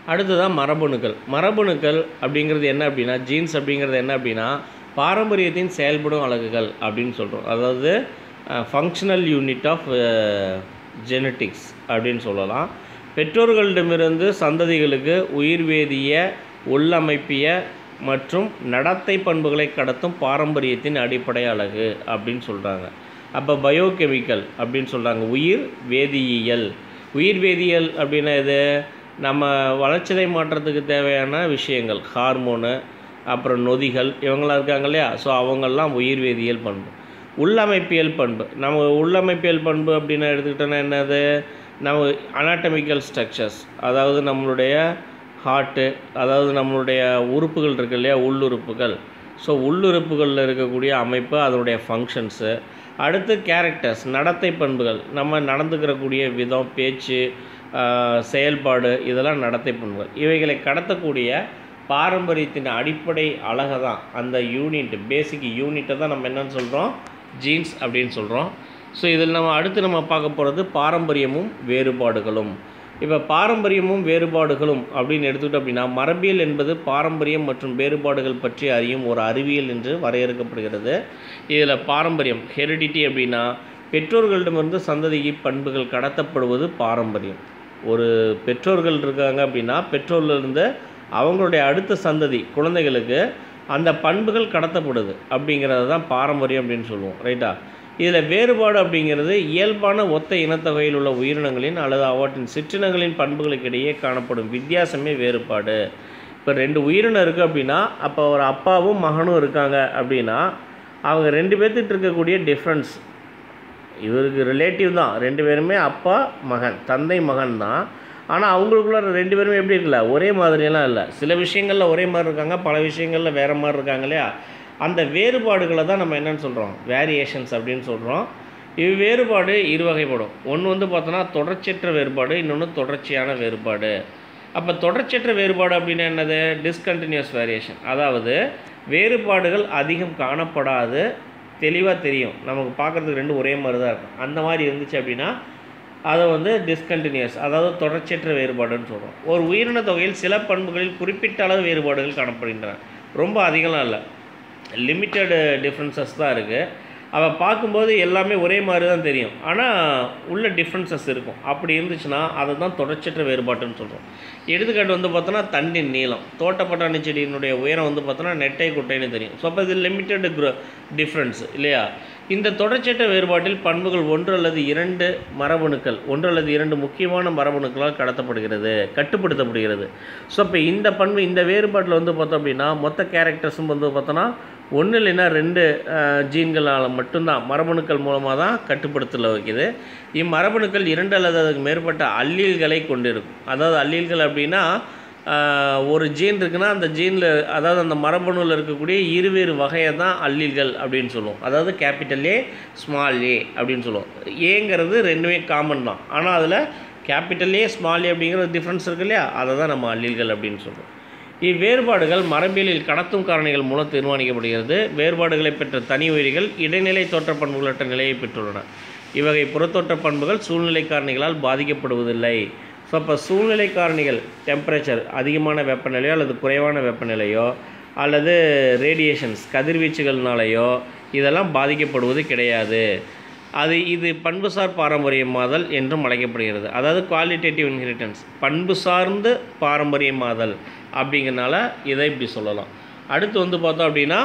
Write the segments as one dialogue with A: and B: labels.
A: அடுத்ததான் மரபணுக்கள் மரபணுக்கள் அப்படிங்கிறது என்ன அப்படின்னா ஜீன்ஸ் அப்படிங்கிறது என்ன அப்படின்னா பாரம்பரியத்தின் செயல்படும் அலகுகள் அப்படின்னு சொல்கிறோம் அதாவது ஃபங்க்ஷனல் யூனிட் ஆஃப் ஜெனட்டிக்ஸ் அப்படின்னு சொல்லலாம் பெற்றோர்களிடமிருந்து சந்ததிகளுக்கு உயிர்வேதிய உள்ளமைப்பிய மற்றும் நடத்தை பண்புகளை கடத்தும் பாரம்பரியத்தின் அடிப்படை அலகு அப்படின்னு சொல்கிறாங்க அப்போ பயோகெமிக்கல் அப்படின்னு சொல்கிறாங்க உயிர் வேதியியல் உயிர் வேதியியல் அப்படின்னா இது நம்ம வளர்ச்சிதை மாற்றத்துக்கு தேவையான விஷயங்கள் ஹார்மோனு அப்புறம் நொதிகள் இவங்களாம் இருக்காங்க இல்லையா ஸோ அவங்கெல்லாம் உயிர் வேதியியல் பண்பு உள்ளமைப்பியல் பண்பு நம்ம உள்ளமைப்பியல் பண்பு அப்படின்னு எடுத்துக்கிட்டோன்னா என்னது நம்ம அனாட்டமிக்கல் ஸ்ட்ரக்சர்ஸ் அதாவது நம்மளுடைய ஹார்ட்டு அதாவது நம்மளுடைய உறுப்புகள் இருக்கு இல்லையா உள்ளுறுப்புகள் ஸோ உள்ளுறுப்புகளில் இருக்கக்கூடிய அமைப்பு அதனுடைய ஃபங்க்ஷன்ஸு அடுத்து கேரக்டர்ஸ் நடத்தை பண்புகள் நம்ம நடந்துக்கிறக்கூடிய விதம் பேச்சு ஆஹ், செயல்பாடு இதெல்லாம் நடத்தை பண்புகள் இவைகளை கடத்தக்கூடிய பாரம்பரியத்தின் அடிப்படை அழகை தான் அந்த யூனிட் பேசிக் யூனிட்டை தான் நம்ம என்னன்னு சொல்கிறோம் ஜீன்ஸ் அப்படின்னு சொல்கிறோம் ஸோ இதில் நம்ம அடுத்து நம்ம பார்க்க போகிறது பாரம்பரியமும் வேறுபாடுகளும் இப்போ பாரம்பரியமும் வேறுபாடுகளும் அப்படின்னு எடுத்துக்கிட்டோம் அப்படின்னா மரபியல் என்பது பாரம்பரியம் மற்றும் வேறுபாடுகள் பற்றி அறியும் ஒரு அறிவியல் என்று வரையறுக்கப்படுகிறது இதில் பாரம்பரியம் ஹெரிடிட்டி அப்படின்னா பெற்றோர்களிடமிருந்து சந்ததிக்கு பண்புகள் கடத்தப்படுவது பாரம்பரியம் ஒரு பெற்றோர்கள் இருக்காங்க அப்படின்னா பெற்றோர்லேருந்து அவங்களுடைய அடுத்த சந்ததி குழந்தைகளுக்கு அந்த பண்புகள் கடத்தப்படுது அப்படிங்கிறது தான் பாரம்பரியம் அப்படின்னு சொல்லுவோம் ரைட்டா இதில் வேறுபாடு அப்படிங்கிறது இயல்பான ஒத்த இனத்தொகையில் உள்ள உயிரினங்களின் அல்லது அவற்றின் சிற்றினங்களின் பண்புகளுக்கு இடையே காணப்படும் வித்தியாசமே வேறுபாடு இப்போ ரெண்டு உயிரினம் இருக்குது அப்படின்னா அப்போ ஒரு அப்பாவும் மகனும் இருக்காங்க அப்படின்னா அவங்க ரெண்டு பேர்த்துட்டு இருக்கக்கூடிய டிஃப்ரென்ஸ் இவருக்கு ரிலேட்டிவ் தான் ரெண்டு பேருமே அப்பா மகன் தந்தை மகன் தான் ஆனால் அவங்களுக்குள்ள ரெண்டு பேருமே எப்படி இருக்குல்ல ஒரே மாதிரியெல்லாம் இல்லை சில விஷயங்களில் ஒரே மாதிரி இருக்காங்க பல விஷயங்களில் வேறு மாதிரி இருக்காங்க இல்லையா அந்த வேறுபாடுகளை தான் நம்ம என்னன்னு சொல்கிறோம் வேரியேஷன்ஸ் அப்படின்னு சொல்கிறோம் இது வேறுபாடு இரு வகைப்படும் ஒன்று வந்து பார்த்தோன்னா தொடர்ச்சியற்ற வேறுபாடு இன்னொன்று தொடர்ச்சியான வேறுபாடு அப்போ தொடர்ச்சியற்ற வேறுபாடு அப்படின்னா என்னது டிஸ்கண்டினியூஸ் வேரியேஷன் அதாவது வேறுபாடுகள் அதிகம் காணப்படாது தெளிவாக தெரியும் நமக்கு பார்க்குறதுக்கு ரெண்டும் ஒரே மாதிரி தான் இருக்கும் அந்த மாதிரி இருந்துச்சு அப்படின்னா அதை வந்து டிஸ்கண்டினியூஸ் அதாவது தொடர்ச்சியற்ற வேறுபாடுன்னு சொல்கிறோம் ஒரு உயிரின தொகையில் சில பண்புகளில் குறிப்பிட்ட அளவு வேறுபாடுகள் காணப்படுகின்றன ரொம்ப அதிகம்லாம் இல்லை லிமிட்டடு டிஃப்ரென்சஸ் தான் இருக்குது அவள் பார்க்கும்போது எல்லாமே ஒரே மாதிரி தான் தெரியும் ஆனால் உள்ள டிஃப்ரென்சஸ் இருக்கும் அப்படி இருந்துச்சுன்னா அதை தான் தொடர்ச்சியற்ற வேறுபாட்டுன்னு சொல்கிறோம் எடுத்துக்காட்டு வந்து பார்த்தோன்னா தண்டின் நீளம் தோட்டப்பட்டாணி செடியினுடைய உயரம் வந்து பார்த்தோன்னா நெட்டை குட்டைன்னு தெரியும் ஸோ அப்போ இது லிமிட்டட் க்ரோ டிஃப்ரென்ஸ் இல்லையா இந்த தொடர்ச்சியற்ற வேறுபாட்டில் பண்புகள் ஒன்று அல்லது இரண்டு மரபணுக்கள் ஒன்று அல்லது இரண்டு முக்கியமான மரபணுக்களால் கடத்தப்படுகிறது கட்டுப்படுத்தப்படுகிறது ஸோ இப்போ இந்த பண்பு இந்த வேறுபாட்டில் வந்து பார்த்தோம் அப்படின்னா மொத்த கேரக்டர்ஸும் வந்து பார்த்தோன்னா ஒன்று இல்லைன்னா ரெண்டு ஜீன்களால் மட்டும்தான் மரபணுக்கள் மூலமாக தான் கட்டுப்படுத்தல வைக்குது இம்மரபணுக்கள் இரண்டு அல்லது அதுக்கு மேற்பட்ட அல்லீல்களை கொண்டிருக்கும் அதாவது அல்லீல்கள் அப்படின்னா ஆஹ், ஒரு ஜீன் இருக்குன்னா அந்த ஜீனில் அதாவது அந்த மரபணுவில் இருக்கக்கூடிய இருவேறு வகையை தான் அல்லீல்கள் அப்படின்னு சொல்லுவோம் அதாவது கேபிட்டல் ஏ ஸ்மால் ஏ அப்படின்னு சொல்லுவோம் ஏங்கிறது ரெண்டுமே காமன் தான் ஆனால் அதில் கேபிட்டல் ஏ ஸ்மால் ஏ அப்படிங்கிற டிஃப்ரென்ஸ் இருக்கு இல்லையா அதை தான் நம்ம அல்லீல்கள் அப்படின்னு சொல்கிறோம் இவ்வேறுபாடுகள் மரபியலில் கடத்தும் காரணிகள் மூலம் தீர்மானிக்கப்படுகிறது வேறுபாடுகளை பெற்ற தனி உயிரிகள் இடைநிலை தோற்ற பண்புகளற்ற நிலையை பெற்றுள்ளன இவ்வகை புறத்தோற்ற பண்புகள் சூழ்நிலை காரணிகளால் பாதிக்கப்படுவதில்லை ஸோ அப்போ சூழ்நிலை காரணிகள் டெம்பரேச்சர் அதிகமான வெப்பநிலையோ அல்லது குறைவான வெப்பநிலையோ அல்லது ரேடியேஷன்ஸ் கதிர்வீச்சுகள்னாலேயோ இதெல்லாம் பாதிக்கப்படுவது கிடையாது அது இது பண்புசார் பாரம்பரியமாதல் என்றும் அழைக்கப்படுகிறது அதாவது குவாலிட்டேட்டிவ் இன்ஹெரிட்டன்ஸ் பண்பு சார்ந்து பாரம்பரியமாதல் அப்படிங்கிறனால இதை இப்படி சொல்லலாம் அடுத்து வந்து பார்த்தோம் அப்படின்னா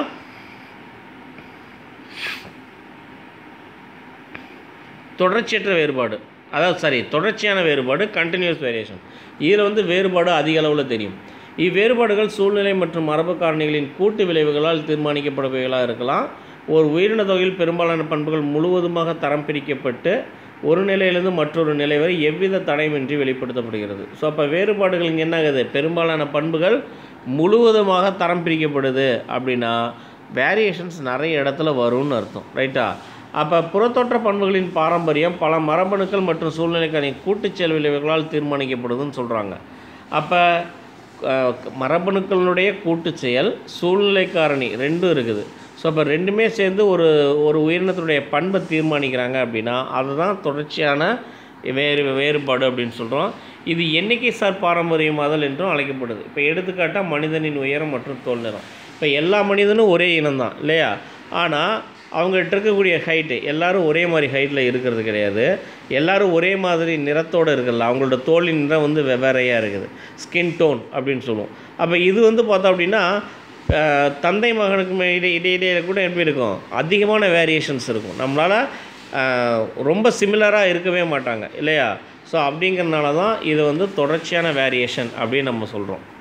A: தொடர்ச்சியற்ற வேறுபாடு அதாவது சாரி தொடர்ச்சியான வேறுபாடு கண்டினியூஸ் வேரியேஷன் இதில் வந்து வேறுபாடு அதிக அளவில் தெரியும் இவ்வேறுபாடுகள் சூழ்நிலை மற்றும் மரபு காரணிகளின் கூட்டு விளைவுகளால் தீர்மானிக்கப்படுபவைகளாக இருக்கலாம் ஒரு உயிரின தொகையில் பெரும்பாலான பண்புகள் முழுவதுமாக தரம் பிரிக்கப்பட்டு ஒரு நிலையிலிருந்து மற்றொரு நிலை வரை எவ்வித தடையுமின்றி வெளிப்படுத்தப்படுகிறது ஸோ அப்போ வேறுபாடுகள் இங்கே என்ன ஆகுது பெரும்பாலான பண்புகள் முழுவதுமாக தரம் பிரிக்கப்படுது அப்படின்னா வேரியேஷன்ஸ் நிறைய இடத்துல வரும்னு அர்த்தம் ரைட்டா அப்போ புறத்தோற்ற பண்புகளின் பாரம்பரியம் பல மரபணுக்கள் மற்றும் சூழ்நிலைக்கான கூட்டுச் செயல் விளைவுகளால் தீர்மானிக்கப்படுதுன்னு சொல்கிறாங்க அப்போ அஹ், மரபணுக்களுடைய கூட்டுச் செயல் சூழ்நிலை காரணி ரெண்டும் இருக்குது ஸோ அப்போ ரெண்டுமே சேர்ந்து ஒரு ஒரு உயிரினத்தினுடைய பண்பை தீர்மானிக்கிறாங்க அப்படின்னா அதுதான் தொடர்ச்சியான வேறு வேறுபாடு அப்படின்னு சொல்கிறோம் இது எண்ணிக்கை சார் பாரம்பரியமாதல் என்றும் அழைக்கப்படுது இப்போ எடுத்துக்காட்டால் மனிதனின் உயரம் மற்றும் தோல் நிறம் இப்போ எல்லா மனிதனும் ஒரே இனம்தான் இல்லையா ஆனால் அவங்ககிட்ட இருக்கக்கூடிய ஹைட்டு எல்லாரும் ஒரே மாதிரி ஹைட்டில் இருக்கிறது கிடையாது எல்லாரும் ஒரே மாதிரி நிறத்தோடு இருக்கல அவங்களோட தோலின் நிறம் வந்து வெவ்வேறையாக இருக்குது ஸ்கின் டோன் அப்படின்னு சொல்லுவோம் அப்போ இது வந்து பார்த்தோம் அப்படின்னா அஹ், தந்தை மகனுக்கு இடை இடையிடையே கூட எப்படி இருக்கும் அதிகமான வேரியேஷன்ஸ் இருக்கும் நம்மளால் அஹ், ரொம்ப சிமிலராக இருக்கவே மாட்டாங்க இல்லையா ஸோ அப்படிங்கிறனால தான் இது வந்து தொடர்ச்சியான வேரியேஷன் அப்படின்னு நம்ம சொல்கிறோம்